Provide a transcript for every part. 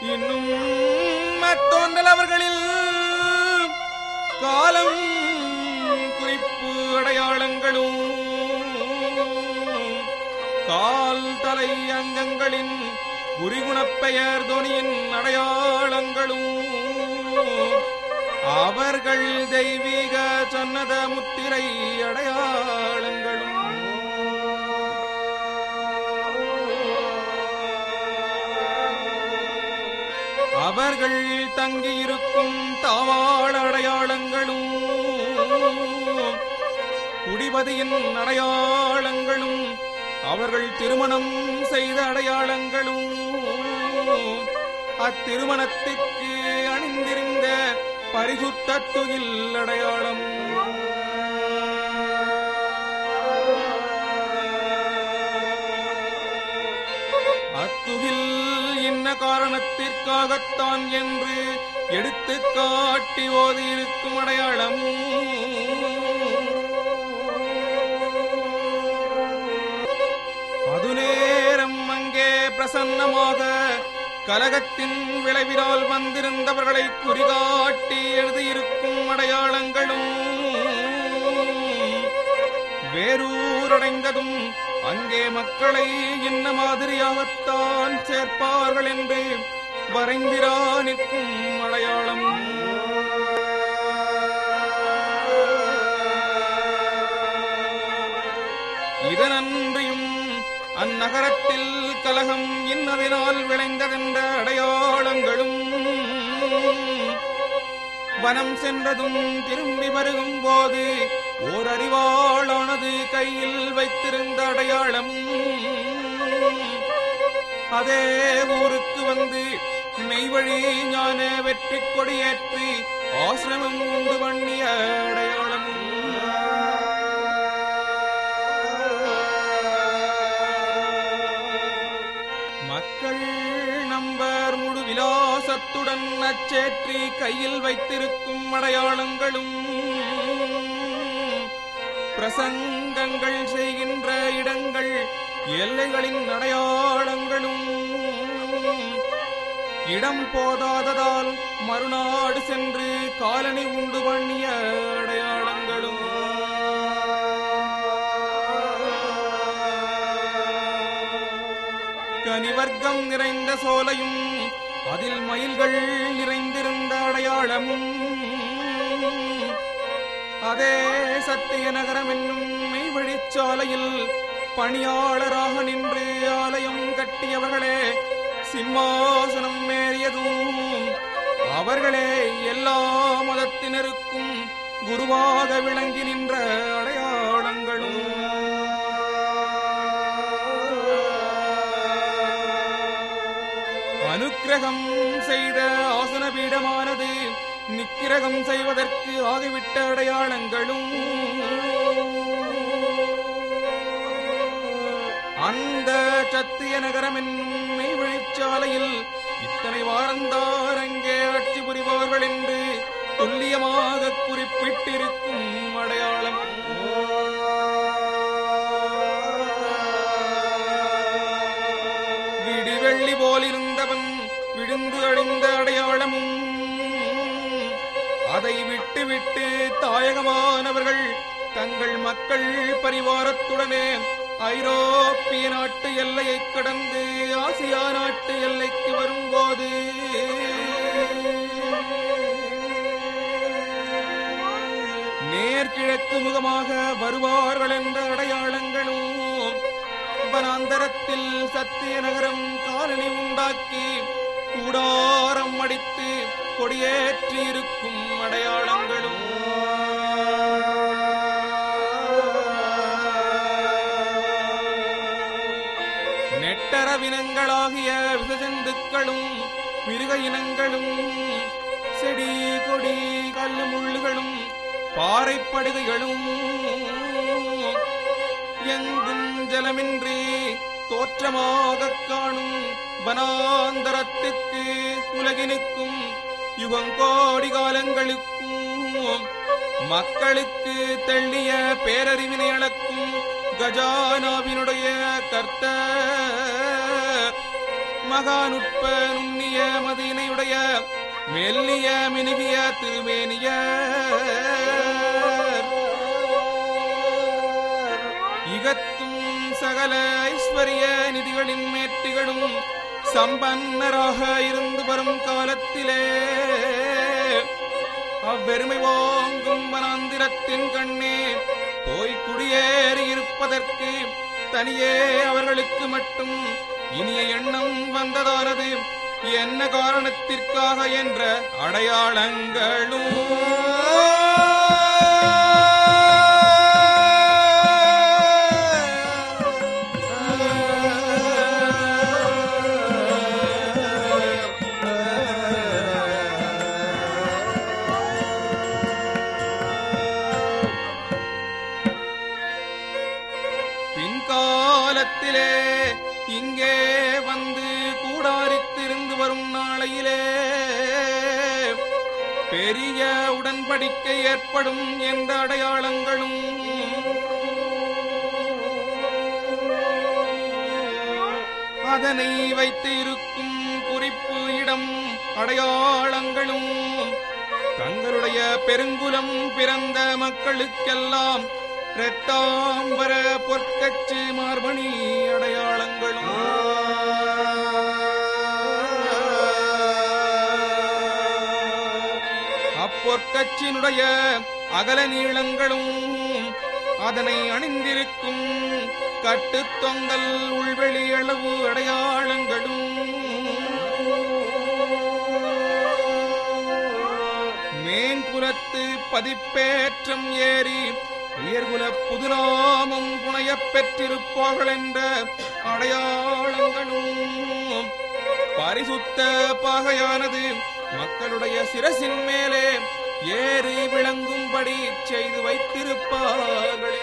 இன்னும் மத்தோன்றல் அவர்களில் காலம் குறிப்பு அடையாளங்களும் கால் தலை அங்கங்களின் குறிகுணப் பெயர் தொனியின் அடையாளங்களும் அவர்கள் தெய்வீக சன்னத முத்திரை அடையாளங்களும் அவர்கள் தங்கியிருக்கும் தாவாள அடையாளங்களும் குடிபதியின் அடையாளங்களும் அவர்கள் திருமணம் செய்த அடையாளங்களும் அத்திருமணத்திற்கு அணிந்திருந்த பரிசுத்த துகில் அடையாளம் அத்துகில் என்ன காரணத்திற்காகத்தான் என்று எடுத்து காட்டி ஓதியிருக்கும் அடையாளம் அது நேரம் அங்கே பிரசன்னமாக கலகத்தின் விளைவினால் வந்திருந்தவர்களை குறிகாட்டி எழுதியிருக்கும் அடையாளங்களும் வேரூரடைந்ததும் அங்கே மக்களை இன்ன மாதிரியாகத்தான் சேர்ப்பார்கள் என்று வரைந்திரா நிற்கும் அடையாளம் இதனன்றியும் அந்நகரத்தில் கலகம் இன்னதினால் விளைந்ததென்ற அடையாளங்களும் வனம் சென்றதும் திரும்பி வருகும் போது ஓர் அறிவாளானது கையில் வைத்திருந்த அடையாளம் அதே ஊருக்கு வந்து மெய்வழி ஞான வெற்றி கொடியேற்றி ஆசிரமம் உண்டு பண்ணிய அடையாளம் மக்கள் நம்பர் முழு விலாசத்துடன் அச்சேற்றி கையில் வைத்திருக்கும் அடையாளங்களும் பிரசங்கங்கள் செய்கின்ற இடங்கள் எல்லைகளின் அடையாளங்களும் இடம் போதாததால் மறுநாடு சென்று காலனி உண்டு பண்ணிய அடையாளங்களும் கனிவர்க்கம் நிறைந்த சோலையும் அதில் மயில்கள் நிறைந்திருந்த அடையாளமும் அதே சத்திய நகரம் என்னும் மெய்வழிச்சாலையில் பணியாளராக நின்று ஆலயம் கட்டியவர்களே சிம்மாசனம் மேறியதும் அவர்களே எல்லா மதத்தினருக்கும் குருவாக விளங்கி நின்ற அடையாளங்களும் அனுக்கிரகம் செய்த ஆசன பீடமானது நிக்கிரகம் செய்வதற்கு ஆகிவிட்ட அடையாளங்களும் அந்த சத்திய நகரம் என்னும் மெய்வழிச்சாலையில் இத்தனை வாரந்தார் அங்கே ஆட்சி புரிவார்கள் என்று துல்லியமாக குறிப்பிட்டிருக்கும் அடையாளம் விடிவெள்ளி போலிருந்தவன் விழுந்து அழிந்த அடையாளமும் அதை விட்டு விட்டு தாயகமானவர்கள் தங்கள் மக்கள் பரிவாரத்துடனே ஐரோப்பிய நாட்டு எல்லையைக் கடந்து ஆசியா நாட்டு எல்லைக்கு வரும்போது நேர்கிழக்கு முகமாக வருவார்கள் என்ற அடையாளங்களும் வனாந்தரத்தில் சத்திய நகரம் காலனி உண்டாக்கி கூடாரம் அடித்து கொடியேற்றி இருக்கும் அடையாளங்களும் நெட்டரவினங்களாகிய விசஜந்துக்களும் மிருக இனங்களும் செடி கொடி கல்லு முள்ளுகளும் பாறைப்படுகைகளும் எங்கும் ஜலமின்றி தோற்றமாகக் காணும் வனாந்தரத்திற்கு உலகினுக்கும் யுகங்கோடி காலங்களுக்கும் மக்களுக்கு தெள்ளிய பேரறிவினை அளக்கும் கஜானாவினுடைய கர்த்த மகானுட்ப நுண்ணிய மதியினையுடைய மெல்லிய மினுகிய திருமேனிய இகத்தும் சகல ஐஸ்வரிய நிதிகளின் மேற்றிகளும் சம்பன்னராக இருந்து வரும் காலத்திலே அவ்வெருமை ஓங்கும் வனாந்திரத்தின் கண்ணே போய் குடியேறி இருப்பதற்கு தனியே அவர்களுக்கு மட்டும் இனிய எண்ணம் வந்ததானது என்ன காரணத்திற்காக என்ற பின்காலத்திலே இங்கே வந்து கூடாரித்திருந்து வரும் நாளையிலே பெரிய உடன்படிக்கை ஏற்படும் என்ற அடையாளங்களும் அதனை வைத்து இருக்கும் குறிப்பு இடம் அடையாளங்களும் தங்களுடைய பெருங்குலம் பிறந்த மக்களுக்கெல்லாம் இரத்தாம்பர பொற்கச்சு மார்பணி அடையாளங்களும் அப்பொற்கச்சினுடைய அகல நீளங்களும் அதனை அணிந்திருக்கும் கட்டுத்தொங்கல் உள்வெளி அளவு அடையாளங்களும் மேன்புலத்து பதிப்பேற்றம் ஏறி உயர்குல புதுநாமம் புனையப் பெற்றிருப்பார்கள் என்ற அடையாளங்களும் பரிசுத்த பாகையானது மக்களுடைய சிரசின் மேலே ஏறி விளங்கும்படி செய்து வைத்திருப்பார்கள்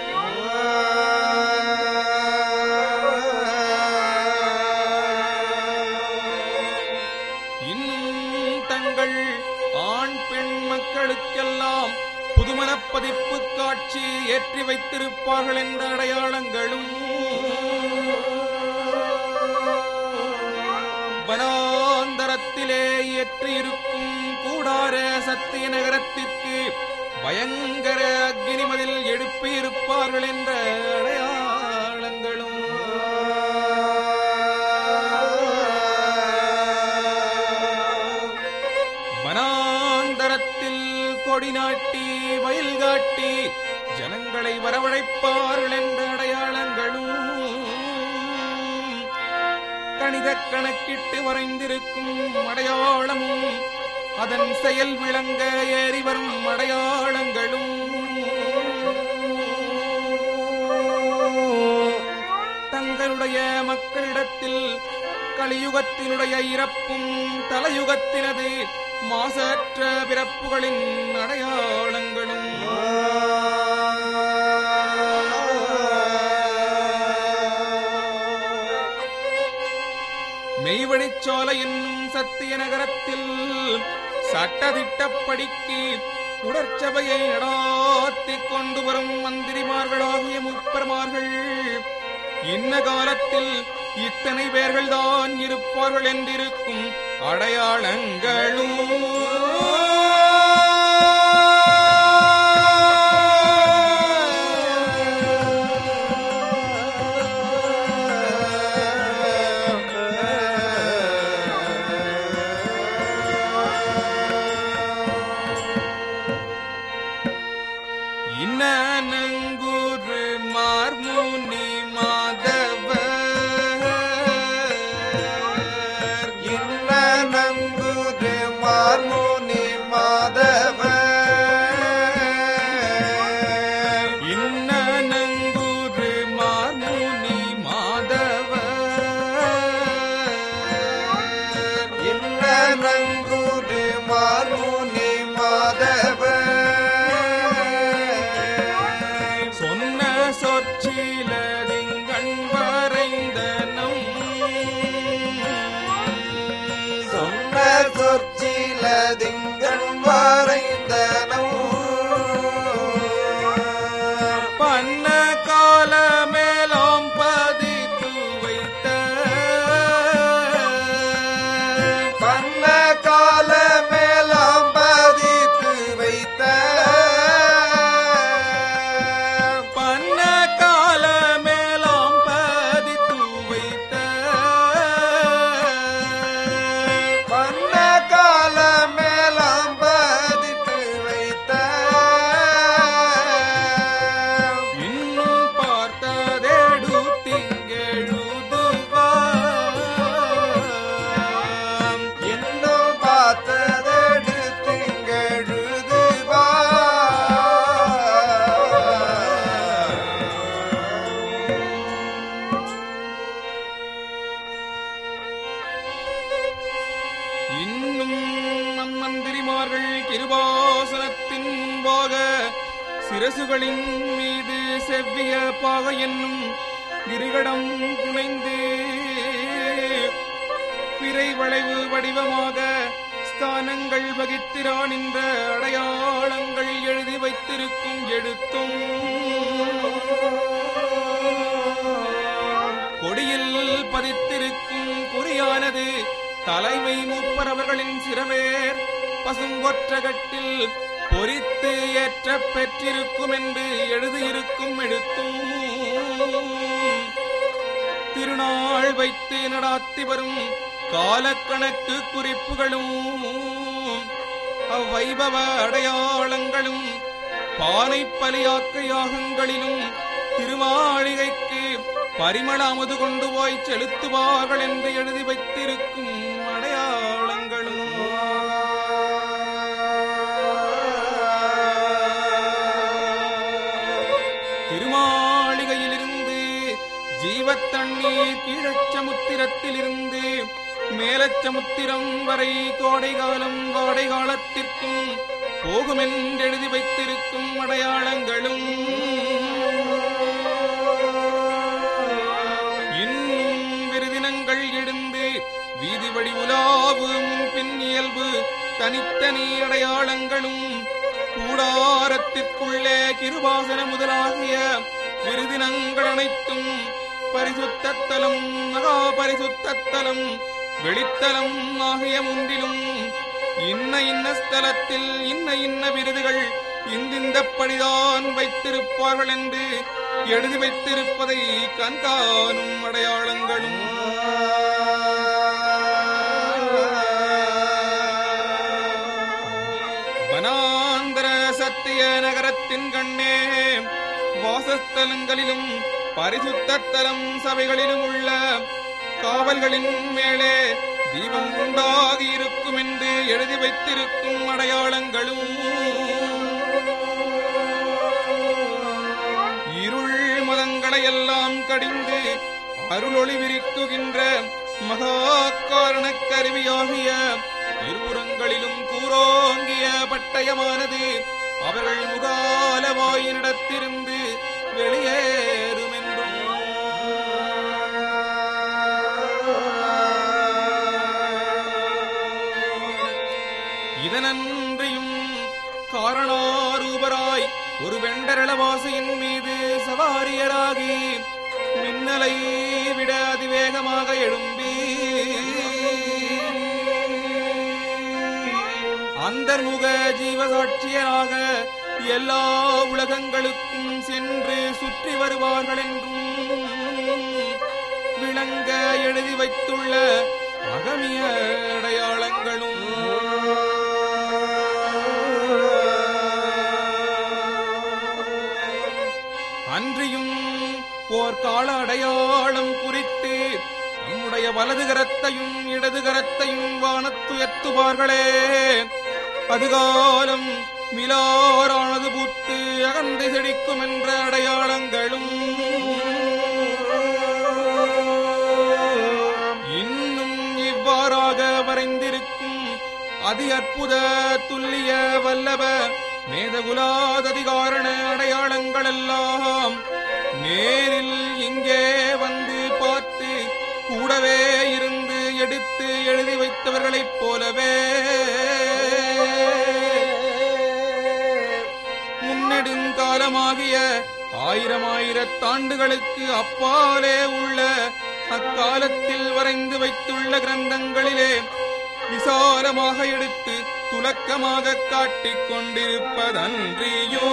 இன்னும் தங்கள் ஆண் பெண் மக்களுக்கெல்லாம் புதுமணப் பதிப்பு காட்சி ஏற்றி வைத்திருப்பார்கள் என்ற அடையாளங்களும் வனாந்தரத்திலே ஏற்றியிருக்கும் கூடார சத்திய நகரத்திற்கு பயங்கர அக்னிமதில் எழுப்பியிருப்பார்கள் என்ற அடையாளங்களும் வனாந்தரத்தில் கொடி நாட்டி வயல் காட்டி ஜனங்களை வரவழைப்பார்கள் என்ற அடையாளங்களும் கணித கணக்கிட்டு வரைந்திருக்கும் அடையாளமும் அதன் செயல் விளங்க ஏறி வரும் அடையாளங்களும் தங்களுடைய மக்களிடத்தில் கலியுகத்தினுடைய இறப்பும் தலையுகத்தினது மாசற்ற பிறப்புகளின் அடையாளங்களும் மெய்வழிச்சோலை என்னும் சத்திய நகரத்தில் சட்டதிட்டப்படிக்கு உடற்சபையை நடாத்திக் கொண்டு வரும் மந்திரிமார்களாகிய முப்பர்மார்கள் இன்ன காலத்தில் இத்தனை பேர்கள் தான் இருப்பார்கள் என்றிருக்கும் அடையாளங்களும் இன்ன நங்கூரு மார்முனி மாதவர் இன்ன நங்குது மார்முனி மாதவ இன்ன நங்கூரு மார்முனி மாதவர் இன்ன நங்குது மார்முனி மாதவ சொன்ன சொற்சிலதிங்கண் வரைந்தனம் சொன்ன சொற்சில திங்கண் வரைந்தனோ பண்ண கால மேலாம் பதித்து வைத்த இன்னும் மந்திரிமார்கள் கிருபாசனத்தின் முன்பாக சிரசுகளின் மீது செவ்விய பாக என்னும் கிரிகடம் புனைந்து பிறை வளைவு வடிவமாக ஸ்தானங்கள் வகித்திரான் என்ற அடையாளங்கள் எழுதி வைத்திருக்கும் எழுத்தும் கொடியில் பதித்திருக்கும் குறியானது தலைமை மூப்பர் அவர்களின் சிறவேர் பசுங்கொற்றகட்டில் பொறித்து ஏற்ற பெற்றிருக்கும் என்று எழுதியிருக்கும் எழுத்தும் திருநாள் வைத்து நடாத்தி வரும் காலக்கணக்கு குறிப்புகளும் அவ்வைபவ அடையாளங்களும் பானை பலியாக்க யாகங்களிலும் திருமாளிகைக்கு பரிமள அமுது கொண்டு போய் செலுத்துவார்கள் என்று எழுதி வைத்திருக்கும் அடையாளங்களும் திருமாளிகையிலிருந்து ஜீவத்தண்ணீர் கீழச்சமுத்திரத்திலிருந்து மேலச்சமுத்திரம் வரை கோடை காலம் வாடை காலத்திற்கும் போகும் என்றெழுதி வைத்திருக்கும் அடையாளங்களும் இன்னும் விருதினங்கள் எழுந்து வீதி வழி உலாவும் பின் இயல்பு தனித்தனி அடையாளங்களும் கூடாரத்திற்குள்ளே கிருபாசன முதலாகிய விருதினங்கள் அனைத்தும் பரிசுத்தத்தலம் மகா பரிசுத்தத்தலம் வெளித்தலம் ஆகிய முன்றிலும் இன்ன இன்ன ஸ்தலத்தில் இன்ன இன்ன விருதுகள் இந்திந்தப்படிதான் வைத்திருப்பார்கள் என்று எழுதி வைத்திருப்பதை கண்காணும் அடையாளங்களும் வனாந்தர சத்திய நகரத்தின் கண்ணே வாசஸ்தலங்களிலும் பரிசுத்தத்தலம் சபைகளிலும் உள்ள காவல்களின் மேலே தீபம் உண்டாகி இருக்கும் என்று எழுதி வைத்திருக்கும் அடையாளங்களும் இருள் மதங்களை எல்லாம் கடிந்து அருளொளி விரிக்குகின்ற மகா காரண கருவியாகிய இருபுறங்களிலும் கூரோங்கிய பட்டயமானது அவர்கள் முகால வாயினிடத்திருந்து வெளியேறும் என்றும் இதனன்றியும் காரணாரூபராய் ஒரு வெண்டரளவாசியின் மீது சவாரியராகி மின்னலை விட அதிவேகமாக எழும்பி அந்தர்முக ஜீவசாட்சியராக எல்லா உலகங்களுக்கும் சென்று சுற்றி வருவார்கள் என்றும் விளங்க எழுதி வைத்துள்ள அகமிய அடையாளங்களும் அன்றியும் ஓர் கால அடையாளம் குறித்து நம்முடைய வலது கரத்தையும் இடது கரத்தையும் வானத்துயர்த்துவார்களே அதுகாலம் மிலாரானது பூத்து அகந்தை செடிக்கும் என்ற அடையாளங்களும் இன்னும் இவ்வாறாக வரைந்திருக்கும் அதி அற்புத துல்லிய வல்லப மேதகுலாததிகாரண அடையாளங்கள் எல்லாம் நேரில் இங்கே வந்து பார்த்து கூடவே இருந்து எடுத்து எழுதி வைத்தவர்களைப் போலவே முன்னெடுங்காலமாகிய ஆயிரம் ஆயிரத்தாண்டுகளுக்கு அப்பாலே உள்ள அக்காலத்தில் வரைந்து வைத்துள்ள கிரந்தங்களிலே விசாலமாக எடுத்து துலக்கமாக காட்டிக் கொண்டிருப்பதன்றியோ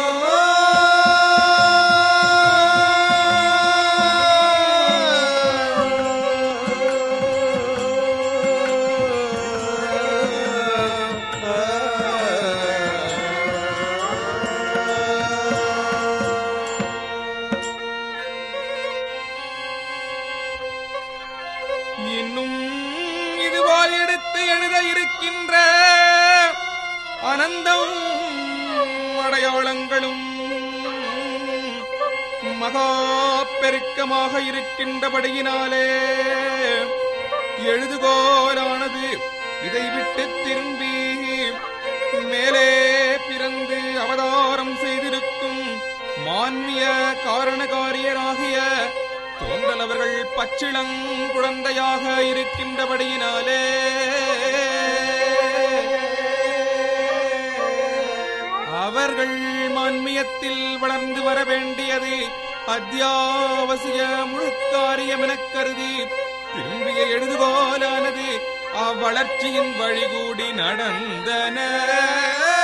இன்னும் இதுவால் எடுத்து எழுத இருக்கின்ற அனந்தம் அடையாளங்களும் மகா பெருக்கமாக இருக்கின்றபடியினாலே எழுதுகோலானது இதை விட்டு திரும்பி மேலே பிறந்து அவதாரம் செய்திருக்கும் மான்மிய காரணகாரியராகிய தோன்றல் அவர்கள் பச்சிளங் குழந்தையாக இருக்கின்றபடியினாலே அவர்கள் மான்மியத்தில் வளர்ந்து வர வேண்டியது அத்தியாவசிய முழுக்காரியம் எனக் கருதி திரும்பிய எழுதுகோலானது அவ்வளர்ச்சியின் வழிகூடி நடந்தன